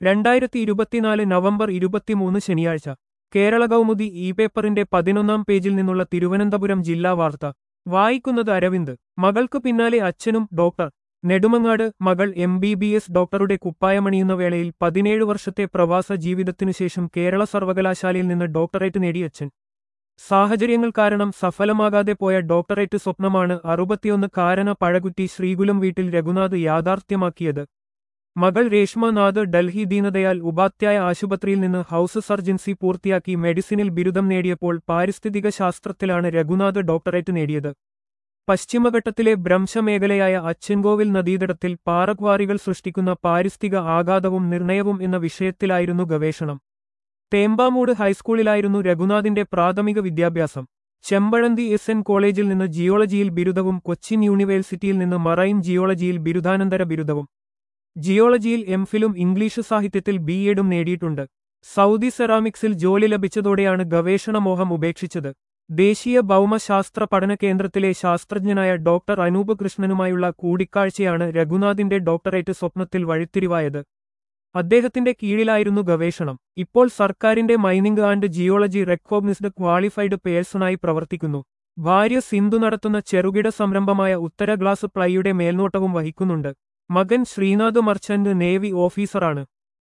രണ്ടായിരത്തി ഇരുപത്തിനാല് നവംബർ ഇരുപത്തിമൂന്ന് ശനിയാഴ്ച കേരള കൗമുദി ഇ പേപ്പറിന്റെ പതിനൊന്നാം പേജിൽ നിന്നുള്ള തിരുവനന്തപുരം ജില്ലാ വാർത്ത വായിക്കുന്നത് അരവിന്ദ് മകൾക്ക് പിന്നാലെ അച്ഛനും ഡോക്ടർ നെടുമങ്ങാട് മകൾ എം ബി ബി എസ് ഡോക്ടറുടെ കുപ്പായമണിയുന്ന വേളയിൽ പതിനേഴ് വർഷത്തെ പ്രവാസ ജീവിതത്തിനുശേഷം കേരള സർവകലാശാലയിൽ നിന്ന് ഡോക്ടറേറ്റ് നേടിയ അച്ഛൻ സാഹചര്യങ്ങൾ കാരണം സഫലമാകാതെ പോയ ഡോക്ടറേറ്റ് സ്വപ്നമാണ് അറുപത്തിയൊന്ന് കാരന പഴകുറ്റി ശ്രീകുലം വീട്ടിൽ രഘുനാഥ് യാഥാർത്ഥ്യമാക്കിയത് മകൾ രേഷ്മനാഥ് ഡൽഹി ദീനദയാൽ ഉപാധ്യായ ആശുപത്രിയിൽ നിന്ന് ഹൌസ് സർജൻസി പൂർത്തിയാക്കി മെഡിസിനിൽ ബിരുദം നേടിയപ്പോൾ പാരിസ്ഥിതിക ശാസ്ത്രത്തിലാണ് രഘുനാഥ് ഡോക്ടറേറ്റ് നേടിയത് പശ്ചിമഘട്ടത്തിലെ ഭ്രംശമേഖലയായ അച്ചൻകോവിൽ നദീതടത്തിൽ പാറക്വാറികൾ സൃഷ്ടിക്കുന്ന പാരിസ്ഥിതിക ആഘാതവും നിർണയവും എന്ന വിഷയത്തിലായിരുന്നു ഗവേഷണം തേമ്പാമൂട് ഹൈസ്കൂളിലായിരുന്നു രഘുനാഥിന്റെ പ്രാഥമിക വിദ്യാഭ്യാസം ചെമ്പഴന്തി എസ് എൻ കോളേജിൽ നിന്ന് ജിയോളജിയിൽ ബിരുദവും കൊച്ചിൻ യൂണിവേഴ്സിറ്റിയിൽ നിന്ന് മറൈൻ ജിയോളജിയിൽ ബിരുദാനന്തര ബിരുദവും ജിയോളജിയിൽ എംഫിലും ഇംഗ്ലീഷ് സാഹിത്യത്തിൽ ബി എഡും നേടിയിട്ടുണ്ട് സൗദി സെറാമിക്സിൽ ജോലി ലഭിച്ചതോടെയാണ് ഗവേഷണമോഹം ഉപേക്ഷിച്ചത് ദേശീയ ഭൗമശാസ്ത്ര പഠന കേന്ദ്രത്തിലെ ശാസ്ത്രജ്ഞനായ ഡോക്ടർ അനൂപ് കൃഷ്ണനുമായുള്ള കൂടിക്കാഴ്ചയാണ് രഘുനാഥിന്റെ ഡോക്ടറേറ്റ് സ്വപ്നത്തിൽ വഴിത്തിരിവായത് അദ്ദേഹത്തിന്റെ കീഴിലായിരുന്നു ഗവേഷണം ഇപ്പോൾ സർക്കാരിന്റെ mining and geology recognised qualified പേഴ്സണായി പ്രവർത്തിക്കുന്നു ഭാര്യ സിന്ധു നടത്തുന്ന ചെറുകിട സംരംഭമായ ഉത്തര ഗ്ലാസ് പ്ലൈയുടെ മേൽനോട്ടവും വഹിക്കുന്നുണ്ട് മകൻ ശ്രീനാഥ് മർച്ചന്റ് നേവി ഓഫീസറാണ്